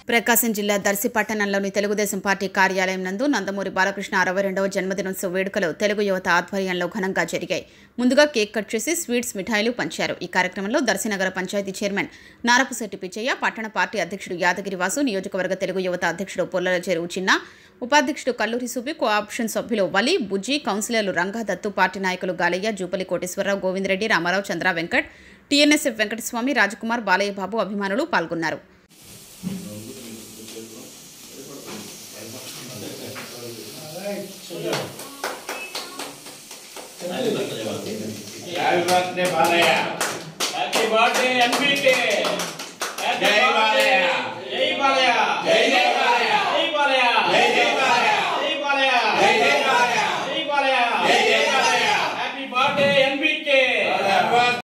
ప్రకాశం జిల్లా దర్శి పట్టణంలోని తెలుగుదేశం పార్టీ కార్యాలయం నందు నందమూరి బాలకృష్ణ అరవై రెండవ జన్మదినోత్సవ వేడుకలు తెలుగు యువత ఆధ్వర్యంలో ఘనంగా జరిగాయి ముందుగా కేక్ కట్ చేసి స్వీట్స్ మిఠాయిలు పంచారు ఈ కార్యక్రమంలో దర్శి నగర పంచాయతీ చైర్మన్ నారపుశెట్టి పిచ్చయ్య పట్టణ పార్టీ అధ్యక్షుడు యాదగిరి వాసు నియోజకవర్గ తెలుగు యువత అధ్యక్షుడు పొల్లల చెరువు చిన్న ఉపాధ్యక్షుడు కల్లూరి సూపి కోఆప్షన్ సభ్యులు వలి బుజ్జి కౌన్సిలర్లు రంగా దత్తు పార్టీ నాయకులు గాలయ్య జూపలి కోటేశ్వరరావు గోవిందరెడ్డి రామారావు చంద్ర వెంకట్ టీఎన్ఎస్ఎఫ్ వెంకటస్వామి రాజకుమార్ బాలయ్య బాబు అభిమానులు పాల్గొన్నారు happy birthday Balayya happy birthday NBK జై బాలయ్య జై బాలయ్య జై జై బాలయ్య జై బాలయ్య జై జై బాలయ్య జై బాలయ్య జై జై బాలయ్య జై బాలయ్య జై జై Balayya happy birthday NBK happy